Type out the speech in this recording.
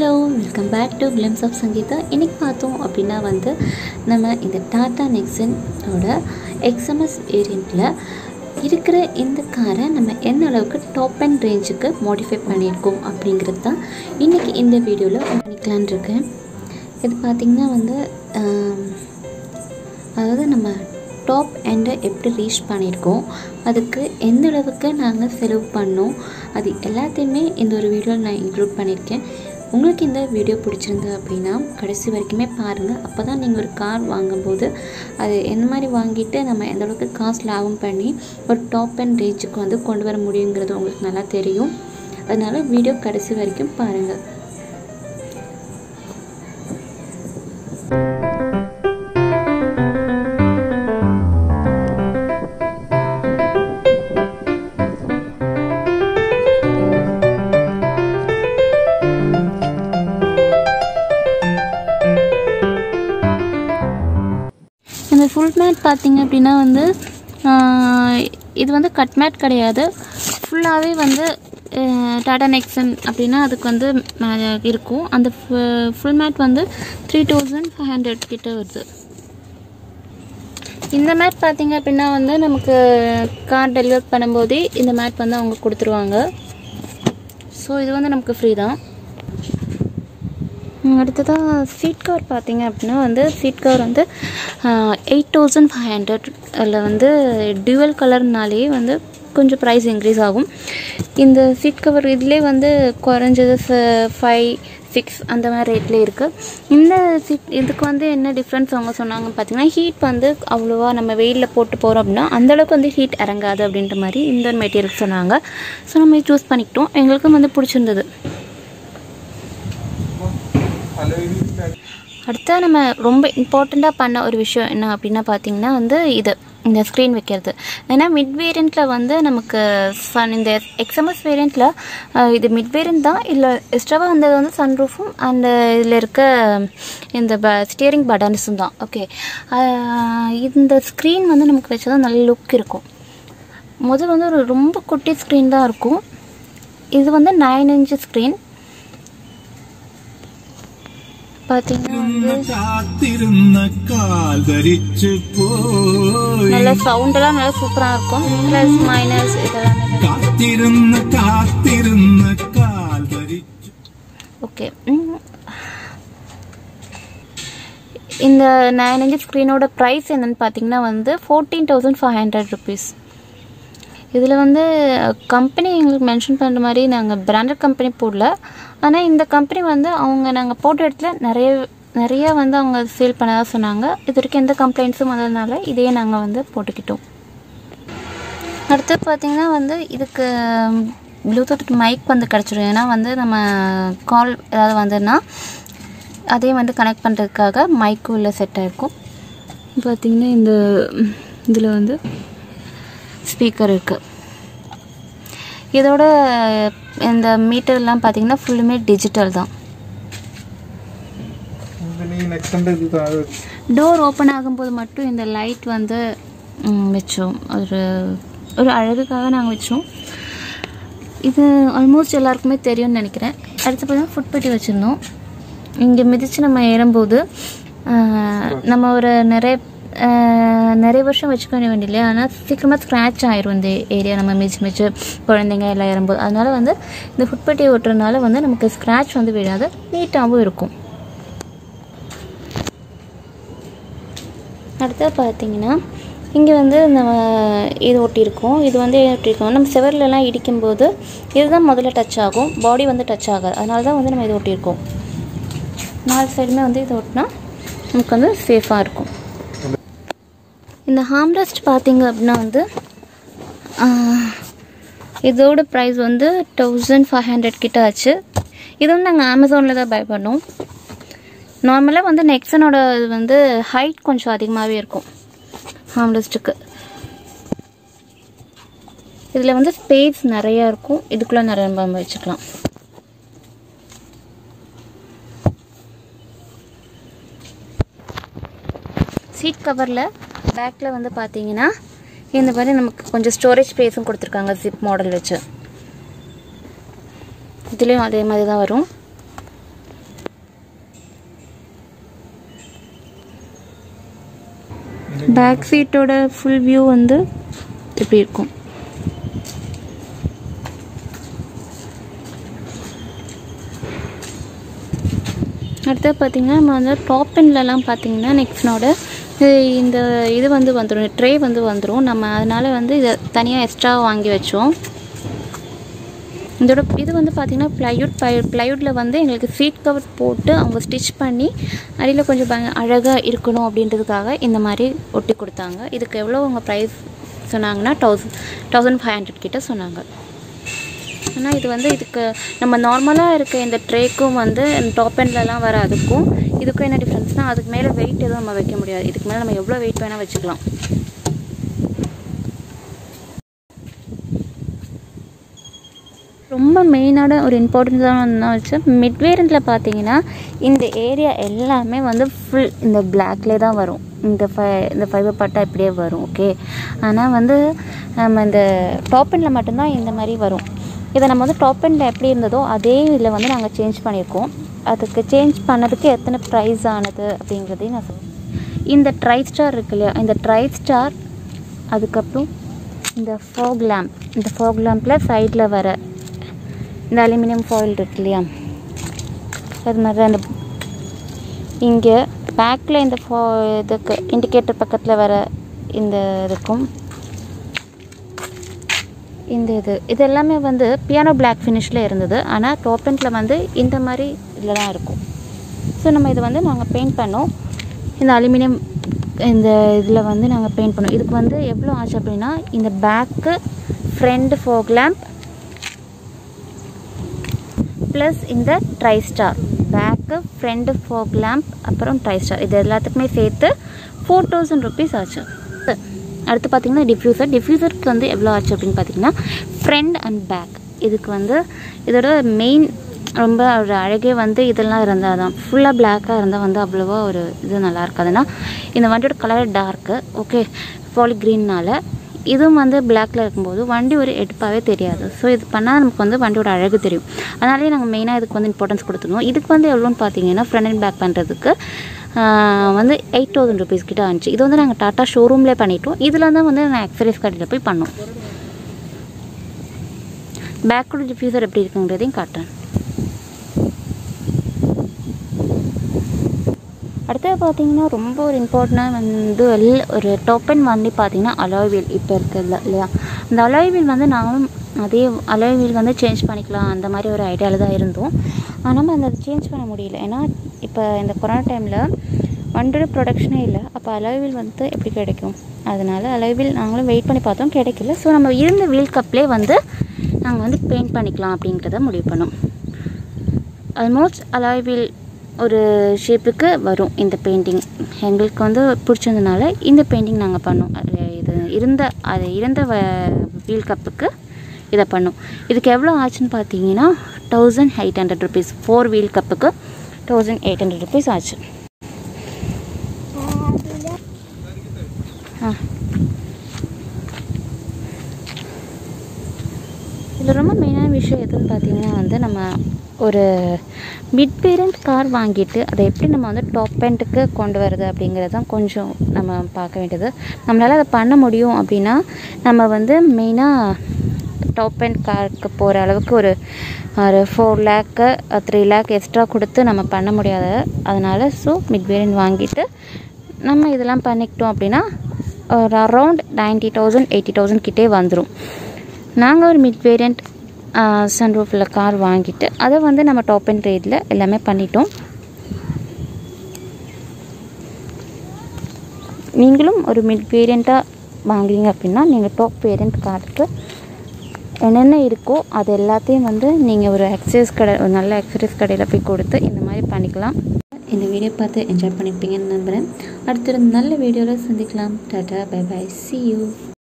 hello welcome back to glimpse of Sangeetha இன்றைக்கி பார்த்தோம் அப்படின்னா வந்து நம்ம இந்த டாட்டா நெக்ஸனோட எக்ஸ்எம்எஸ் வேரியண்ட்டில் இருக்கிற இந்த காரை நம்ம எந்த அளவுக்கு டாப் அண்ட் ரேஞ்சுக்கு மாடிஃபை பண்ணியிருக்கோம் அப்படிங்கிறது தான் இன்றைக்கி இந்த வீடியோவில் பண்ணிக்கலான் இருக்கேன் இது பார்த்திங்கன்னா வந்து ஆம், அதாவது நம்ம டாப் எண்டை எப்படி ரீச் பண்ணியிருக்கோம் அதுக்கு எந்த அளவுக்கு நாங்கள் செலவு பண்ணோம் அது எல்லாத்தையுமே இந்த ஒரு வீடியோவில் நான் இன்க்ளூட் பண்ணியிருக்கேன் உங்களுக்கு இந்த வீடியோ பிடிச்சிருந்து அப்படின்னா கடைசி வரைக்குமே பாருங்கள் அப்போ தான் நீங்கள் ஒரு கார் வாங்கும்போது அது எந்த மாதிரி வாங்கிட்டு நம்ம எந்த அளவுக்கு காசு லாபம் பண்ணி ஒரு டாப் அண்ட் ரேஞ்சுக்கு வந்து கொண்டு வர முடியுங்கிறது உங்களுக்கு நல்லா தெரியும் அதனால் வீடியோ கடைசி வரைக்கும் பாருங்கள் இந்த ஃபுல் மேட் பார்த்தீங்க அப்படின்னா வந்து ஆஹ், இது வந்து கட் மேட் கிடையாது ஃபுல்லாகவே வந்து டாடா நெக்ஸன் அப்படின்னா அதுக்கு வந்து மேலே இருக்கும் அந்த ஃபுல் மேட் வந்து த்ரீ தௌசண்ட் ஃபைவ் ஹண்ட்ரட் கிட்ட வருது இந்த மேட் பார்த்தீங்க அப்படின்னா வந்து நமக்கு கார் டெலிவர் பண்ணும்போதே இந்த மேட் வந்து அவங்க கொடுத்துருவாங்க ஸோ இது வந்து நமக்கு ஃப்ரீ தான் ம், அடுத்ததாக சீட் கவர் பார்த்தீங்க அப்படின்னா வந்து சீட் கவர் வந்து எயிட் தௌசண்ட் ஃபைவ் ஹண்ட்ரட் அதில் வந்து டியூவல் கலர்னாலே வந்து கொஞ்சம் ப்ரைஸ் இன்க்ரீஸ் ஆகும் இந்த சீட் கவர் இதிலே வந்து குறைஞ்சது ஃபைவ் சிக்ஸ் அந்த மாதிரி ரேட்லேயே இருக்குது இந்த சீட் இதுக்கு வந்து என்ன டிஃப்ரென்ஸ் அவங்க சொன்னாங்க பார்த்தீங்கன்னா ஹீட் வந்து அவ்வளோவா நம்ம வெயிலில் போட்டு போகிறோம் அப்படின்னா அந்தளவுக்கு வந்து ஹீட் இறங்காது அப்படின்ற மாதிரி இந்த மெட்டீரியல் சொன்னாங்க ஸோ நம்ம சூஸ் பண்ணிக்கிட்டோம் எங்களுக்கும் வந்து பிடிச்சிருந்தது அடுத்து நம்ம ரொம்ப இம்பார்ட்டண்ட்டாக பண்ண ஒரு விஷயம் என்ன அப்படின்னா பார்த்தீங்கன்னா வந்து இது இந்த ஸ்க்ரீன் வைக்கிறது ஏன்னா மிட் வேரியண்ட்டில் வந்து நமக்கு சன் இந்த எக்ஸ்எம்எஸ் வேரியண்ட்டில் இது மிட் வேரியண்ட் தான் இல்லை எக்ஸ்ட்ராவாக வந்தது வந்து சன்ரூஃபும் அண்ட் இதில் இருக்க இந்த ப ஸ்டியரிங் பட்டன்ஸும் தான் ஓகே இந்த ஸ்க்ரீன் வந்து நமக்கு வச்சா நல்ல லுக் இருக்கும் முதல் வந்து ஒரு ரொம்ப குட்டி ஸ்க்ரீன் தான் இருக்கும் இது வந்து நைன் இன்ச்சு ஸ்க்ரீன் பார்த்தீங்கன்னா வந்து കാത്തിരുന്ന കാൽ ധരിച്ചു പോയി நல்ல சவுண்டெல்லாம் நல்லா சூப்பராக இருக்கும் ப்ளஸ் மைனஸ் இதெல்லாம் കാത്തിരുന്ന കാത്തിരുന്ന കാൽ ധരിച്ചു ஓகே இந்த நைன் இன்ச் ஸ்க்ரீனோட ப்ரைஸ் என்னன்னு பார்த்தீங்கன்னா வந்து fourteen thousand five hundred rupees இதில் வந்து கம்பெனி எங்களுக்கு மென்ஷன் பண்ணுற மாதிரி நாங்கள் பிராண்டட் கம்பெனி போடல ஆனால் இந்த கம்பெனி வந்து அவங்க நாங்கள் போட்ட இடத்துல நிறைய நிறைய வந்து அவங்க சேல் பண்ணதாக சொன்னாங்க இது வரைக்கும் எந்த கம்ப்ளைண்ட்ஸும் வந்ததுனால இதையே நாங்கள் வந்து போட்டுக்கிட்டோம் அடுத்து பார்த்தீங்கன்னா வந்து இதுக்கு ப்ளூடூத் மைக் வந்து கிடச்சிடும் ஏன்னா வந்து நம்ம கால் ஏதாவது வந்ததுன்னா அதையும் வந்து கனெக்ட் பண்ணுறதுக்காக மைக்கும் உள்ள செட் ஆகிருக்கும் பார்த்தீங்கன்னா இந்த இதில் வந்து ஸ்பீக்கர் இருக்குது இதோட இந்த மீட்டர்லாம் பார்த்தீங்கன்னா ஃபுல்லுமே டிஜிட்டல் தான் டோர் ஓப்பன் ஆகும்போது மட்டும் இந்த லைட் வந்து ம், வச்சோம் ஒரு ஒரு அழகுக்காக நாங்கள் வச்சோம் இது ஆல்மோஸ்ட் எல்லாருக்குமே தெரியும்னு நினைக்கிறேன் அடுத்து பார்த்தீங்கன்னா ஃபுட் பெட்டி வச்சுருந்தோம் இங்கே மிதித்து நம்ம ஏறும்போது ஆஹ், நம்ம ஒரு நிறைய ஆஹ், நிறைய வருஷம் வச்சுக்க வேண்டிய இல்லையா ஆனால் சீக்கிரமாக ஸ்க்ராட்ச் ஆயிரும் இந்த ஏரியா நம்ம மிதிச்சு மிதிச்சு குழந்தைங்க எல்லாம் ஏறும்போது அதனால வந்து இந்த ஃபுட் பெட்டியை ஓட்டுறதுனால வந்து நமக்கு ஸ்க்ராட்ச் வந்து விழாது நீட்டாகவும் இருக்கும் அடுத்து பார்த்தீங்கன்னா இங்கே வந்து நம்ம இது ஒட்டியிருக்கோம் இது வந்து ஏன் ஒட்டியிருக்கோம் நம்ம செவர்லலாம் இடிக்கும்போது இதுதான் முதல்ல டச் ஆகும் பாடி வந்து டச் ஆகாது அதனால தான் வந்து நம்ம இது ஒட்டியிருக்கோம் நாலு சைடுமே வந்து இது ஒட்டினா நமக்கு வந்து சேஃபாக இருக்கும் இந்த ஹாம்ரெஸ்ட் பார்த்தீங்க அப்படின்னா வந்து ஆஹ், இதோட ப்ரைஸ் வந்து தௌசண்ட் ஃபைவ் ஹண்ட்ரட் கிட்ட ஆச்சு இது வந்து நாங்கள் அமேசானில் தான் பை பண்ணோம் நார்மலாக வந்து நெக்ஸனோட இது வந்து ஹைட் கொஞ்சம் அதிகமாகவே இருக்கும் ஹாம்லெஸ்ட்டுக்கு இதில் வந்து ஸ்பேஸ் நிறையா இருக்கும் இதுக்குள்ளே நிறைய நம்ம வச்சுக்கலாம் சீட் கவரில் பேக்கில் வந்து பார்த்தீங்கன்னா இந்த மாதிரி நமக்கு கொஞ்சம் ஸ்டோரேஜ் ஸ்பேஸும் கொடுத்துருக்காங்க ஜிப் மாடல் வச்சு இதுலேயும் அதே மாதிரி தான் வரும் பேக் சீட்டோட ஃபுல் வியூ வந்து இப்படி இருக்கும் அடுத்து பார்த்தீங்கன்னா நம்ம வந்து டாப் எண்ட்லலாம் பார்த்தீங்கன்னா நெக்ஸ்னோட இந்த இது வந்து வந்துடும் ட்ரே வந்து வந்துடும் நம்ம அதனால் வந்து இதை தனியாக எக்ஸ்ட்ரா வாங்கி வச்சோம் இதோட இது வந்து பார்த்திங்கன்னா ப்ளைவுட் பை ப்ளைவுட்டில் வந்து எங்களுக்கு சீட் கவர் போட்டு அவங்க ஸ்டிச் பண்ணி அடியில் கொஞ்சம் ப அழகாக இருக்கணும் அப்படின்றதுக்காக இந்த மாதிரி ஒட்டி கொடுத்தாங்க இதுக்கு எவ்வளோ அவங்க ப்ரைஸ் சொன்னாங்கன்னா தௌசண்ட் தௌசண்ட் ஃபைவ் ஹண்ட்ரட் கிட்ட சொன்னாங்க ஆனால் இது வந்து இதுக்கு நம்ம நார்மலாக இருக்க இந்த ட்ரேக்கும் வந்து டாப் எண்ட்லலாம் வர அதுக்கும் இதுக்கும் என்ன டிஃப்ரென்ஸ்னால் அதுக்கு மேலே வெயிட் எதுவும் நம்ம வைக்க முடியாது இதுக்கு மேலே நம்ம எவ்வளோ வெயிட் வேணால் வச்சுக்கலாம் ரொம்ப மெயினான ஒரு இம்பார்ட்டன்ஸான வச்சு மிட்வேரண்டில் பார்த்தீங்கன்னா இந்த ஏரியா எல்லாமே வந்து ஃபுல் இந்த பிளாக்லே தான் வரும் இந்த ஃபை இந்த ஃபைபர் பட்டா இப்படியே வரும் ஓகே ஆனால் வந்து நம்ம இந்த டாப் எண்டில் மட்டும்தான் இந்த மாதிரி வரும் இதை நம்ம வந்து டாப் எண்டில் எப்படி இருந்ததோ அதே இதில் வந்து நாங்கள் சேஞ்ச் பண்ணியிருக்கோம் அதுக்கு சேஞ்ச் பண்ணதுக்கு எத்தனை ப்ரைஸ் ஆனது அப்படிங்கிறதையும் நான் சொல்லுவேன் இந்த ட்ரை ஸ்டார் இருக்கு இல்லையா இந்த ட்ரை ஸ்டார் அதுக்கப்புறம் இந்த ஃபாக் லேம்ப் இந்த ஃபாக் லேம்பில் சைடில் வர இந்த அலுமினியம் ஃபாயில் இருக்கு இல்லையா அது மாதிரி தான் அந்த இங்கே பேக்கில் இந்த ஃபா இதுக்கு இண்டிகேட்டர் பக்கத்தில் வர இந்த இருக்கும் இந்த இது இது எல்லாமே வந்து பியானோ பிளாக் ஃபினிஷில் இருந்தது ஆனால் டாப்பெண்ட்டில் வந்து இந்த மாதிரி இதில் தான் இருக்கும் ஸோ நம்ம இதை வந்து நாங்கள் பெயிண்ட் பண்ணோம் இந்த அலுமினியம் இந்த இதில் வந்து நாங்கள் பெயிண்ட் பண்ணோம் இதுக்கு வந்து எவ்வளோ ஆச்சு அப்படின்னா இந்த back front fog lamp plus இந்த tri star back front fog lamp அப்புறம் ட்ரை ஸ்டார் இது எல்லாத்துக்குமே சேர்த்து ஃபோர் தௌசண்ட் ருபீஸ் ஆச்சு அடுத்து பார்த்தீங்கன்னா டிஃப்யூசர் டிஃப்யூசருக்கு வந்து எவ்வளோ ஆச்சு அப்படின்னு பார்த்தீங்கன்னா ஃப்ரண்ட் அண்ட் பேக் இதுக்கு வந்து இதோட மெயின் ரொம்ப ஒரு அழகே வந்து இதெல்லாம் இருந்தால் தான் ஃபுல்லாக பிளாக்காக இருந்தால் வந்து அவ்வளோவா ஒரு இது நல்லா இருக்காதுன்னா இந்த வண்டியோட கலர் டார்க்கு ஓகே பாலி க்ரீன்னால் இதுவும் வந்து பிளாக்ல இருக்கும்போது வண்டி ஒரு எடுப்பாகவே தெரியாது ஸோ இது பண்ணால் நமக்கு வந்து வண்டியோட அழகு தெரியும் அதனாலேயே நாங்கள் மெயினாக இதுக்கு வந்து இம்பார்ட்டன்ஸ் கொடுத்துருவோம் இதுக்கு வந்து எவ்வளோன்னு பார்த்தீங்கன்னா ஃப்ரண்ட் அண்ட் பேக் பண்ணுறதுக்கு வந்து எயிட் தௌசண்ட் ருபீஸ் கிட்ட ஆனிச்சு இது வந்து நாங்கள் டாட்டா ஷோரூம்லேயே பண்ணிட்டோம் இதில் தான் வந்து நான் எக்ஸரைஸ் கடையில் போய் பண்ணோம் பேக்கோட டிஃப்யூசர் எப்படி இருக்குங்கிறதையும் காட்டுறேன் அடுத்தது பார்த்தீங்கன்னா ரொம்ப ஒரு இம்பார்ட்டண்டாக வந்து எல் ஒரு டோப்பன் வண்டி பார்த்தீங்கன்னா அலாய் வீல் இப்போ இருக்குல்ல இல்லையா அந்த அலாய் வீல் வந்து நாங்களும் அதே அலாய் வீல் வந்து சேஞ்ச் பண்ணிக்கலாம் அந்த மாதிரி ஒரு ஐடியாவில் தான் இருந்தோம் ஆனால் நம்ம அந்த சேஞ்ச் பண்ண முடியல ஏன்னா இப்போ இந்த கொரோனா டைமில் வண்டியோட ப்ரொடக்ஷனே இல்லை அப்போ அலாய் வீல் வந்து எப்படி கிடைக்கும் அதனால அலாய் வீல் நாங்களும் வெயிட் பண்ணி பார்த்தோம் கிடைக்கல ஸோ நம்ம இருந்த வீல் கப்லேயே வந்து நாங்கள் வந்து பெயிண்ட் பண்ணிக்கலாம் அப்படிங்கிறத முடிவு பண்ணோம் ஆல்மோஸ்ட் அலாய் வீல் ஒரு ஷேப்புக்கு வரும் இந்த பெயிண்டிங் எங்களுக்கு வந்து பிடிச்சதுனால இந்த பெயிண்டிங் நாங்கள் பண்ணோம் அது இது இருந்த அது இருந்த வீல் கப்புக்கு இதை பண்ணோம் இதுக்கு எவ்வளோ ஆச்சுன்னு பார்த்தீங்கன்னா thousand eight hundred rupees four wheel கப்புக்கு தௌசண்ட் எயிட் ஹண்ட்ரட் ருபீஸ் ஆச்சு ஆ இதில் ரொம்ப மெயினான விஷயம் எதுன்னு பார்த்தீங்கன்னா வந்து நம்ம ஒரு மிட் பேரண்ட் கார் வாங்கிட்டு அதை எப்படி நம்ம வந்து டாப் பேண்ட்டுக்கு கொண்டு வருது அப்படிங்கிறது தான் கொஞ்சம் நம்ம பார்க்க வேண்டியது நம்மளால் அதை பண்ண முடியும் அப்படின்னா நம்ம வந்து மெயினாக டாப் பேண்ட் காருக்கு போகிற அளவுக்கு ஒரு ஒரு four lakh three lakh extra கொடுத்து நம்ம பண்ண முடியாது அதனால் ஸோ மிட் வேரியன்ட் வாங்கிட்டு நம்ம இதெல்லாம் பண்ணிக்கிட்டோம் அப்படின்னா ஒரு around ninety thousand eighty thousand கிட்டே வந்துடும் நாங்கள் ஒரு மிட் வேரியண்ட் சன்ரூஃபில் கார் வாங்கிட்டு அதை வந்து நம்ம டாப் அண்ட் ரேட்டில் எல்லாமே பண்ணிட்டோம் நீங்களும் ஒரு மிட் வேரியண்ட்டாக வாங்குறீங்க அப்படின்னா நீங்கள் டாப் வேரியண்ட் காருக்கு என்னென்ன இருக்கோ அது எல்லாத்தையும் வந்து நீங்கள் ஒரு எக்ஸசைஸ் கடை ஒரு நல்ல எக்ஸசைஸ் கடையில் போய் கொடுத்து இந்த மாதிரி பண்ணிக்கலாம் இந்த வீடியோ பார்த்து என்ஜாய் பண்ணியிருப்பீங்கன்னு நம்புகிறேன் அடுத்த ஒரு நல்ல வீடியோவில் சந்திக்கலாம் டாட்டா பை பை சி யூ